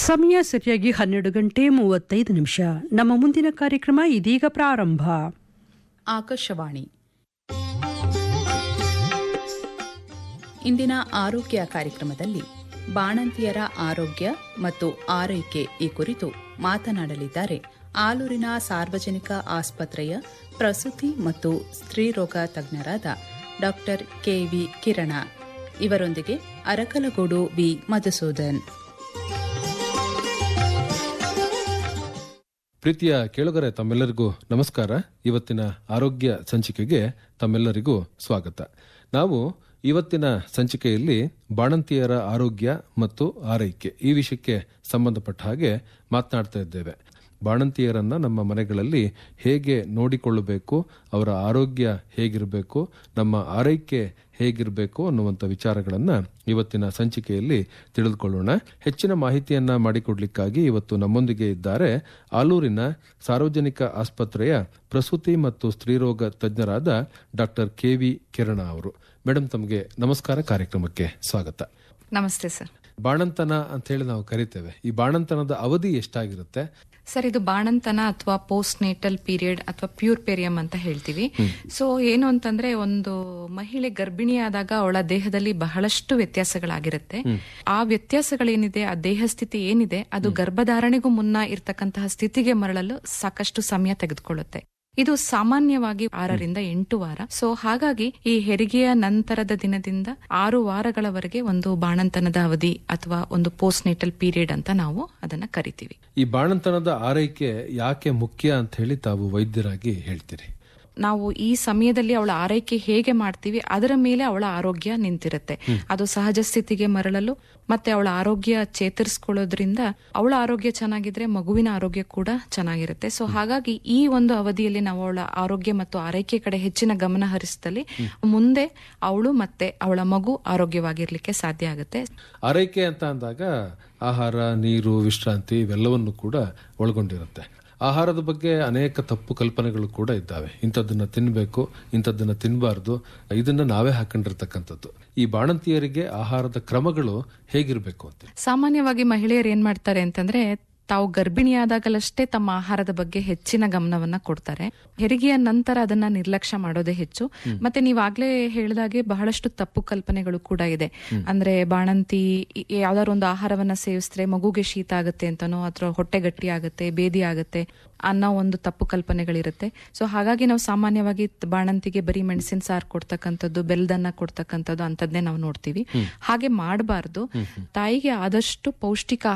ಸಮಯ ಸರಿಯಾಗಿ ಹನ್ನೆರಡು ಗಂಟೆ ಮೂವತ್ತೈದು ನಿಮಿಷ ನಮ್ಮ ಮುಂದಿನ ಕಾರ್ಯಕ್ರಮ ಇದೀಗ ಪ್ರಾರಂಭ ಆಕಾಶವಾಣಿ ಇಂದಿನ ಆರೋಗ್ಯ ಕಾರ್ಯಕ್ರಮದಲ್ಲಿ ಬಾಣಂತಿಯರ ಆರೋಗ್ಯ ಮತ್ತು ಆರೈಕೆ ಈ ಕುರಿತು ಮಾತನಾಡಲಿದ್ದಾರೆ ಆಲೂರಿನ ಸಾರ್ವಜನಿಕ ಆಸ್ಪತ್ರೆಯ ಪ್ರಸೂತಿ ಮತ್ತು ಸ್ತ್ರೀರೋಗ ತಜ್ಞರಾದ ಡಾಕ್ಟರ್ ಕೆವಿ ಕಿರಣ ಇವರೊಂದಿಗೆ ಅರಕಲಗೂಡು ವಿ ಮಧುಸೂದನ್ ಪ್ರೀತಿಯ ಕೇಳುಗರೆ ತಮ್ಮೆಲ್ಲರಿಗೂ ನಮಸ್ಕಾರ ಇವತ್ತಿನ ಆರೋಗ್ಯ ಸಂಚಿಕೆಗೆ ತಮ್ಮೆಲ್ಲರಿಗೂ ಸ್ವಾಗತ ನಾವು ಇವತ್ತಿನ ಸಂಚಿಕೆಯಲ್ಲಿ ಬಾಣಂತಿಯರ ಆರೋಗ್ಯ ಮತ್ತು ಆರೈಕೆ ಈ ವಿಷಯಕ್ಕೆ ಸಂಬಂಧಪಟ್ಟ ಹಾಗೆ ಮಾತನಾಡ್ತಾ ಇದ್ದೇವೆ ಬಾಣಂತಿಯರನ್ನ ನಮ್ಮ ಮನೆಗಳಲ್ಲಿ ಹೇಗೆ ನೋಡಿಕೊಳ್ಳಬೇಕು ಅವರ ಆರೋಗ್ಯ ಹೇಗಿರಬೇಕು ನಮ್ಮ ಆರೈಕೆ ಹೇಗಿರಬೇಕು ಅನ್ನುವಂಥ ವಿಚಾರಗಳನ್ನ ಇವತ್ತಿನ ಸಂಚಿಕೆಯಲ್ಲಿ ತಿಳಿದುಕೊಳ್ಳೋಣ ಹೆಚ್ಚಿನ ಮಾಹಿತಿಯನ್ನ ಮಾಡಿಕೊಡ್ಲಿಕ್ಕಾಗಿ ಇವತ್ತು ನಮ್ಮೊಂದಿಗೆ ಇದ್ದಾರೆ ಆಲೂರಿನ ಸಾರ್ವಜನಿಕ ಆಸ್ಪತ್ರೆಯ ಪ್ರಸೂತಿ ಮತ್ತು ಸ್ತ್ರೀರೋಗ ತಜ್ಞರಾದ ಡಾಕ್ಟರ್ ಕೆ ವಿ ಕಿರಣ ಅವರು ಮೇಡಮ್ ತಮಗೆ ನಮಸ್ಕಾರ ಕಾರ್ಯಕ್ರಮಕ್ಕೆ ಸ್ವಾಗತ ನಮಸ್ತೆ ಸರ್ ಬಾಣಂತನ ಅಂತ ಹೇಳಿ ನಾವು ಕರಿತೇವೆ ಈ ಬಾಣಂತನದ ಅವಧಿ ಎಷ್ಟಾಗಿರುತ್ತೆ ಸರ್ ಇದು ಬಾಣಂತನ ಅಥವಾ ಪೋಸ್ಟ್ ನೇಟಲ್ ಪೀರಿಯಡ್ ಅಥವಾ ಪ್ಯೂರ್ ಪೇರಿಯಂ ಅಂತ ಹೇಳ್ತೀವಿ ಸೊ ಏನು ಅಂತಂದ್ರೆ ಒಂದು ಮಹಿಳೆ ಗರ್ಭಿಣಿಯಾದಾಗ ಅವಳ ದೇಹದಲ್ಲಿ ಬಹಳಷ್ಟು ವ್ಯತ್ಯಾಸಗಳಾಗಿರುತ್ತೆ ಆ ವ್ಯತ್ಯಾಸಗಳೇನಿದೆ ಆ ದೇಹ ಸ್ಥಿತಿ ಏನಿದೆ ಅದು ಗರ್ಭಧಾರಣೆಗೂ ಮುನ್ನ ಇರ್ತಕ್ಕಂತಹ ಸ್ಥಿತಿಗೆ ಮರಳಲು ಸಾಕಷ್ಟು ಸಮಯ ತೆಗೆದುಕೊಳ್ಳುತ್ತೆ ಇದು ಸಾಮಾನ್ಯವಾಗಿ ಆರರಿಂದ ಎಂಟು ವಾರ ಸೊ ಹಾಗಾಗಿ ಈ ಹೆರಿಗೆಯ ನಂತರದ ದಿನದಿಂದ ಆರು ವಾರಗಳವರೆಗೆ ಒಂದು ಬಾಣಂತನದ ಅವಧಿ ಅಥವಾ ಒಂದು ಪೋಸ್ಟ್ ನೇಟಲ್ ಪೀರಿಯಡ್ ಅಂತ ನಾವು ಅದನ್ನ ಕರಿತೀವಿ ಈ ಬಾಣಂತನದ ಆರೈಕೆ ಯಾಕೆ ಮುಖ್ಯ ಅಂತ ಹೇಳಿ ತಾವು ವೈದ್ಯರಾಗಿ ಹೇಳ್ತೀರಿ ನಾವು ಈ ಸಮಯದಲ್ಲಿ ಅವಳ ಆರೈಕೆ ಹೇಗೆ ಮಾಡ್ತೀವಿ ಅದರ ಮೇಲೆ ಅವಳ ಆರೋಗ್ಯ ನಿಂತಿರುತ್ತೆ ಅದು ಸಹಜ ಸ್ಥಿತಿಗೆ ಮರಳಲು ಮತ್ತೆ ಅವಳ ಆರೋಗ್ಯ ಚೇತರಿಸ್ಕೊಳ್ಳೋದ್ರಿಂದ ಅವಳ ಆರೋಗ್ಯ ಚೆನ್ನಾಗಿದ್ರೆ ಮಗುವಿನ ಆರೋಗ್ಯ ಕೂಡ ಚೆನ್ನಾಗಿರುತ್ತೆ ಸೊ ಹಾಗಾಗಿ ಈ ಒಂದು ಅವಧಿಯಲ್ಲಿ ನಾವು ಅವಳ ಆರೋಗ್ಯ ಮತ್ತು ಆರೈಕೆ ಕಡೆ ಹೆಚ್ಚಿನ ಗಮನ ಹರಿಸಿದಲ್ಲಿ ಮುಂದೆ ಅವಳು ಮತ್ತೆ ಅವಳ ಮಗು ಆರೋಗ್ಯವಾಗಿರ್ಲಿಕ್ಕೆ ಸಾಧ್ಯ ಆಗುತ್ತೆ ಆರೈಕೆ ಅಂತ ಅಂದಾಗ ಆಹಾರ ನೀರು ವಿಶ್ರಾಂತಿ ಇವೆಲ್ಲವನ್ನು ಕೂಡ ಒಳಗೊಂಡಿರುತ್ತೆ ಆಹಾರದ ಬಗ್ಗೆ ಅನೇಕ ತಪ್ಪು ಕಲ್ಪನೆಗಳು ಕೂಡ ಇದ್ದಾವೆ ಇಂಥದ್ದನ್ನ ತಿನ್ಬೇಕು ಇಂಥದ್ದನ್ನ ತಿನ್ನಬಾರ್ದು ಇದನ್ನ ನಾವೇ ಹಾಕೊಂಡಿರ್ತಕ್ಕಂಥದ್ದು ಈ ಬಾಣಂತಿಯರಿಗೆ ಆಹಾರದ ಕ್ರಮಗಳು ಹೇಗಿರ್ಬೇಕು ಅಂತ ಸಾಮಾನ್ಯವಾಗಿ ಮಹಿಳೆಯರು ಏನ್ ಮಾಡ್ತಾರೆ ಅಂತಂದ್ರೆ ತಾವು ಗರ್ಭಿಣಿಯಾದಾಗಲಷ್ಟೇ ತಮ್ಮ ಆಹಾರದ ಬಗ್ಗೆ ಹೆಚ್ಚಿನ ಗಮನವನ್ನ ಕೊಡ್ತಾರೆ ಹೆರಿಗೆಯ ನಂತರ ಅದನ್ನ ನಿರ್ಲಕ್ಷ್ಯ ಮಾಡೋದೇ ಹೆಚ್ಚು ಮತ್ತೆ ನೀವಾಗ್ಲೇ ಹೇಳಿದಾಗೆ ಬಹಳಷ್ಟು ತಪ್ಪು ಕಲ್ಪನೆಗಳು ಕೂಡ ಇದೆ ಅಂದ್ರೆ ಬಾಣಂತಿ ಯಾವ್ದಾದ್ರು ಒಂದು ಆಹಾರವನ್ನ ಸೇವಿಸಿದ್ರೆ ಮಗುಗೆ ಶೀತ ಆಗುತ್ತೆ ಅಂತನೋ ಅಥವಾ ಹೊಟ್ಟೆ ಗಟ್ಟಿ ಆಗುತ್ತೆ ಬೇದಿ ಆಗುತ್ತೆ ಅನ್ನೋ ಒಂದು ತಪ್ಪು ಕಲ್ಪನೆಗಳಿರುತ್ತೆ ಸೊ ಹಾಗಾಗಿ ನಾವು ಸಾಮಾನ್ಯವಾಗಿ ಬಾಣಂತಿಗೆ ಬರೀ ಮೆಣಸಿನ ಸಾರು ಕೊಡ್ತಕ್ಕಂಥದ್ದು ಬೆಲ್ದನ್ನ ಕೊಡ್ತಕ್ಕಂಥದ್ದು ಅಂತದ್ನೇ ನಾವು ನೋಡ್ತೀವಿ ಹಾಗೆ ಮಾಡಬಾರ್ದು ತಾಯಿಗೆ ಆದಷ್ಟು ಪೌಷ್ಟಿಕ